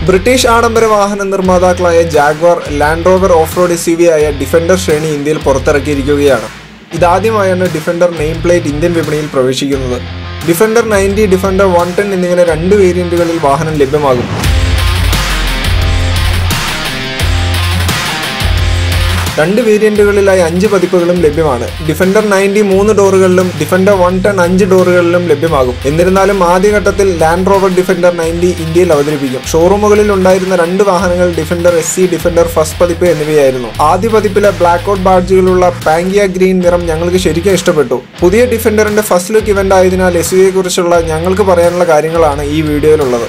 British ആഡംബര വാഹന നിർമ്മാതാക്കളായ Jaguar Land Rover off road S ആയ ഡിഫൻഡർ ശ്രേണി ഇന്ത്യയിൽ പുറത്തിറക്കിയിരിക്കുകയാണ് ഇതാദ്യമായാണ് ഡിഫൻഡർ നെയിം പ്ലേറ്റ് ഇന്ത്യൻ വിപണിയിൽ പ്രവേശിക്കുന്നത് Defender ninety Defender one ten എന്നിങ്ങനെ രണ്ട് വേരിയന്റുകളിൽ വാഹനം ലഭ്യമാകും രണ്ട് വേരിയന്റുകളിലായി അഞ്ച് പതിപ്പുകളും ലഭ്യമാണ് ഡിഫൻഡർ നയൻറ്റി മൂന്ന് ഡോറുകളിലും ഡിഫൻഡർ വൺ ടെൻ അഞ്ച് ഡോറുകളിലും ലഭ്യമാകും എന്നിരുന്നാലും ആദ്യഘട്ടത്തിൽ ലാൻഡ് റോവർ ഡിഫൻഡർ നയൻറ്റി ഇന്ത്യയിൽ അവതരിപ്പിക്കും ഷോറൂമുകളിൽ ഉണ്ടായിരുന്ന രണ്ട് വാഹനങ്ങൾ Defender S C Defender first പതിപ്പ് എന്നിവയായിരുന്നു ആദ്യ പതിപ്പിലെ ബ്ലാക്ക് ഔട്ട് ബാഡ്ജുകളുള്ള പാങ്കിയ ഗ്രീൻ നിറം ഞങ്ങൾക്ക് ശരിക്കും ഇഷ്ടപ്പെട്ടു പുതിയ ഡിഫൻഡറിന്റെ ഫസ്റ്റ് ലുക്ക് ഇവന്റ് ആയതിനാൽ എസ് യുയെ കുറിച്ചുള്ള ഞങ്ങൾക്ക് പറയാനുള്ള കാര്യങ്ങളാണ് ഈ വീഡിയോയിലുള്ളത്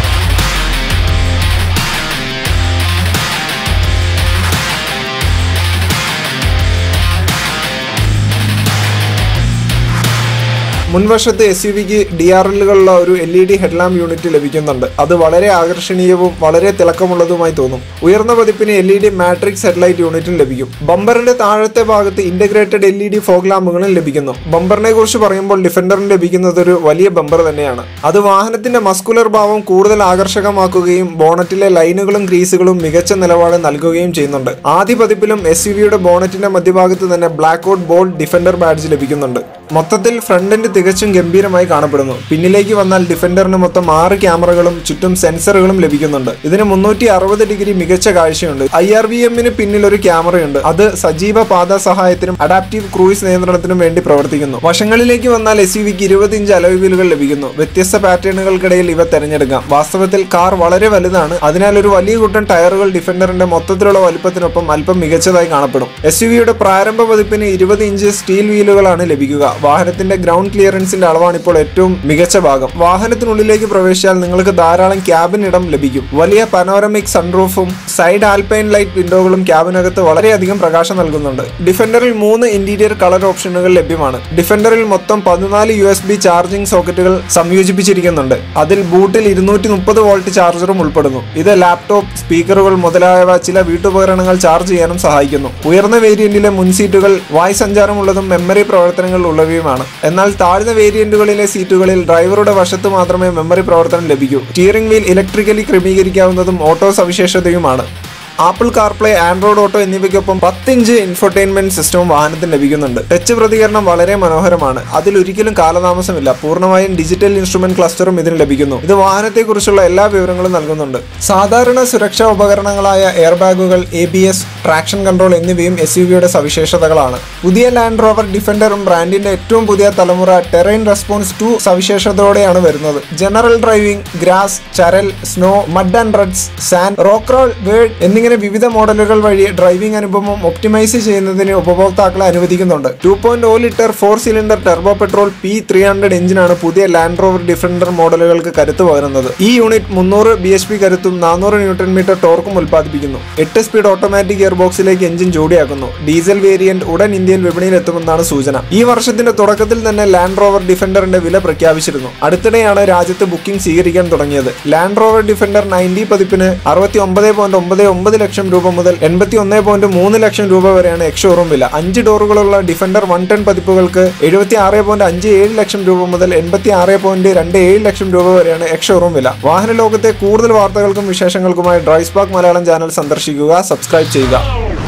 മുൻവശത്ത് എസ് യു വിക്ക് ഡി ആർ എല്ലുകളുള്ള ഒരു L E D headlamp unit ലഭിക്കുന്നുണ്ട് അത് വളരെ ആകർഷണീയവും വളരെ തിളക്കമുള്ളതുമായി തോന്നും ഉയർന്ന പതിപ്പിന് L E D matrix headlight യൂണിറ്റും ലഭിക്കും ബമ്പറിന്റെ താഴത്തെ ഭാഗത്ത് integrated L E D fog ലാമ്പുകളും ലഭിക്കുന്നു ബമ്പറിനെ കുറിച്ച് പറയുമ്പോൾ ഡിഫൻഡറിന് ലഭിക്കുന്നത് ഒരു വലിയ ബമ്പർ തന്നെയാണ് അത് വാഹനത്തിന്റെ മസ്കുലർ ഭാവം കൂടുതൽ ആകർഷകമാക്കുകയും ബോണറ്റിലെ ലൈനുകളും ഗ്രീസുകളും മികച്ച നിലപാട് നൽകുകയും ചെയ്യുന്നുണ്ട് ആദ്യ പതിപ്പിലും എസ് യു വിയുടെ ബോണറ്റിന്റെ മധ്യഭാഗത്ത് തന്നെ black out bold Defender badge ലഭിക്കുന്നുണ്ട് മൊത്തത്തിൽ ഫ്രണ്ടിന്റെ തികച്ചും ഗംഭീരമായി കാണപ്പെടുന്നു പിന്നിലേക്ക് വന്നാൽ ഡിഫൻഡറിന് മൊത്തം ആറ് ക്യാമറകളും ചുറ്റും സെൻസറുകളും ലഭിക്കുന്നുണ്ട് ഇതിന് മുന്നൂറ്റി അറുപത് ഡിഗ്രി മികച്ച കാഴ്ചയുണ്ട് ഐ ആർ വി എമ്മിന് പിന്നിൽ ഒരു ക്യാമറയുണ്ട് അത് സജീവ പാത സഹായത്തിനും അഡാപ്റ്റീവ് ക്രൂയിസ് നിയന്ത്രണത്തിനും വേണ്ടി പ്രവർത്തിക്കുന്നു വശങ്ങളിലേക്ക് വന്നാൽ എസ് യു വിക്ക് ഇരുപത് ഇഞ്ച് അലോയ് വീലുകൾ ലഭിക്കുന്നു വ്യത്യസ്ത പാറ്റേണുകൾക്കിടയിൽ ഇവ തിരഞ്ഞെടുക്കാം വാസ്തവത്തിൽ കാർ വളരെ വലുതാണ് അതിനാൽ ഒരു വലിയ കൂട്ടം ടയറുകൾ ഡിഫൻഡറിന്റെ മൊത്തത്തിലുള്ള വലുപ്പത്തിനൊപ്പം അല്പം മികച്ചതായി കാണപ്പെടും എസ് യു വിയുടെ പ്രാരംഭ പതിപ്പിന് ഇരുപത് ഇഞ്ച് സ്റ്റീൽ വീലുകളാണ് ലഭിക്കുക വാഹനത്തിന്റെ ഗ്രൗണ്ട് ക്ലിയറൻസിന്റെ അളവാണ് ഇപ്പോൾ ഏറ്റവും മികച്ച ഭാഗം വാഹനത്തിനുള്ളിലേക്ക് പ്രവേശിച്ചാൽ നിങ്ങൾക്ക് ധാരാളം ക്യാബിൻ ഇടം ലഭിക്കും വലിയ പനോരമിക് സൺറൂഫും സൈഡ് ആൽപൈൻ ലൈറ്റ് വിൻഡോകളും ക്യാബിനകത്ത് വളരെയധികം പ്രകാശം നൽകുന്നുണ്ട് ഡിഫൻഡറിൽ മൂന്ന് ഇന്റീരിയർ കളർ ഓപ്ഷനുകൾ ലഭ്യമാണ് ഡിഫൻഡറിൽ മൊത്തം പതിനാല് യു എസ് ബി ചാർജിംഗ് സോക്കറ്റുകൾ സംയോജിപ്പിച്ചിരിക്കുന്നുണ്ട് അതിൽ ബൂട്ടിൽ ഇരുന്നൂറ്റി മുപ്പത് വോൾട്ട് ചാർജറും ഉൾപ്പെടുന്നു ഇത് ലാപ്ടോപ്പ് സ്പീക്കറുകൾ മുതലായവ ചില വീട്ടുപകരണങ്ങൾ ചാർജ് ചെയ്യാനും സഹായിക്കുന്നു ഉയർന്ന വേരിയന്റിലെ മുൻസീറ്റുകൾ വായു സഞ്ചാരമുള്ളതും മെമ്മറി പ്രവർത്തനങ്ങൾ ഉള്ളവയുമാണ് എന്നാൽ താഴ്ന്ന വേരിയന്റുകളിലെ സീറ്റുകളിൽ ഡ്രൈവറുടെ വശത്ത് മാത്രമേ മെമ്മറി പ്രവർത്തനം ലഭിക്കൂ സ്റ്റിയറിംഗ് വീൽ ഇലക്ട്രിക്കലി ക്രമീകരിക്കാവുന്നതും ഓട്ടോ സവിശേഷതയുമാണ് ആപ്പിൾ കാർപ്ലേ ആൻഡ്രോയിഡ് ഓട്ടോ എന്നിവയ്ക്കൊപ്പം പത്തിഞ്ച് ഇൻഫർടൈൻമെന്റ് സിസ്റ്റവും വാഹനത്തിന് ലഭിക്കുന്നുണ്ട് ടച്ച് പ്രതികരണം വളരെ മനോഹരമാണ് അതിൽ ഒരിക്കലും കാലതാമസമില്ല പൂർണ്ണമായും ഡിജിറ്റൽ ഇൻസ്ട്രുമെന്റ് ക്ലസ്റ്ററും ഇതിന് ലഭിക്കുന്നു ഇത് വാഹനത്തെക്കുറിച്ചുള്ള എല്ലാ വിവരങ്ങളും നൽകുന്നുണ്ട് സാധാരണ സുരക്ഷാ ഉപകരണങ്ങളായ എയർ ബാഗുകൾ A B S traction control എന്നിവയും എസ് യു വിയുടെ സവിശേഷതകളാണ് പുതിയ ലാൻഡ് റോവർ ഡിഫൻഡറും ബ്രാൻഡിന്റെ ഏറ്റവും പുതിയ തലമുറ ടെറൈൻ റെസ്പോൺസ് ടു സവിശേഷതയോടെയാണ് വരുന്നത് ജനറൽ ഡ്രൈവിംഗ് ഗ്രാസ് ചരൽ snow mud and ruts sand rock crawl wade എന്നിങ്ങനെ വിവിധ മോഡലുകൾ വഴി ഡ്രൈവിംഗ് അനുഭവം ഒപ്റ്റിമൈസ് ചെയ്യുന്നതിന് ഉപഭോക്താക്കളെ അനുവദിക്കുന്നുണ്ട് two point O litre four cylinder turbo petrol P three hundred എഞ്ചിനാണ് പുതിയ ലാൻഡ് റോവർ ഡിഫൻഡർ മോഡലുകൾക്ക് കരുത്ത് പകരുന്നത് ഈ യൂണിറ്റ് മുന്നൂറ് ബി എച്ച് പി കരുത്തും നാനൂറ് ന്യൂട്ടൺ മീറ്റർ ടോർക്കും ഉൽപ്പാദിപ്പിക്കുന്നു എട്ട് സ്പീഡ് ഓട്ടോമാറ്റിക് ഗിയർ ബോക്സിലേക്ക് എഞ്ചിൻ ജോഡിയാക്കുന്നു ഡീസൽ വേരിയന്റ് ഉടൻ ഇന്ത്യൻ വിപണിയിൽ എത്തുമെന്നാണ് സൂചന ഈ വർഷത്തിന്റെ തുടക്കത്തിൽ തന്നെ ലാൻഡ് റോവർ ഡിഫൻഡറിന്റെ വില പ്രഖ്യാപിച്ചിരുന്നു അടുത്തിടെയാണ് രാജ്യത്ത് ബുക്കിംഗ് സ്വീകരിക്കാൻ തുടങ്ങിയത് ലാൻഡ് റോവർ ഡിഫൻഡർ നയൻറ്റി പതിപ്പിന് അറുപത്തി ഒമ്പത് പോയിന്റ് ഒമ്പത് ഒമ്പത് ലക്ഷം രൂപ മുതൽ എൺപത്തി ഒന്ന് പോയിന്റ് മൂന്ന് ലക്ഷം രൂപ വരെയാണ് എക്സ് ഷോറൂം വില അഞ്ച് ഡോറുകളുള്ള ഡിഫൻഡർ വൺ ടെൻ പതിപ്പുകൾക്ക് എഴുപത്തി ആറ് പോയിന്റ് അഞ്ച് ഏഴ് ലക്ഷം രൂപ മുതൽ എൺപത്തി ആറ് പോയിന്റ് രണ്ട് ഏഴ് ലക്ഷം രൂപ വരെയാണ് എക്സ് ഷോറൂം വില വാഹന ലോകത്തെ കൂടുതൽ വാർത്തകൾക്കും വിശേഷങ്ങൾക്കുമായി ഡ്രൈസ്പാർക്ക് മലയാളം ചാനൽ സന്ദർശിക്കുക സബ്സ്ക്രൈബ് ചെയ്യുക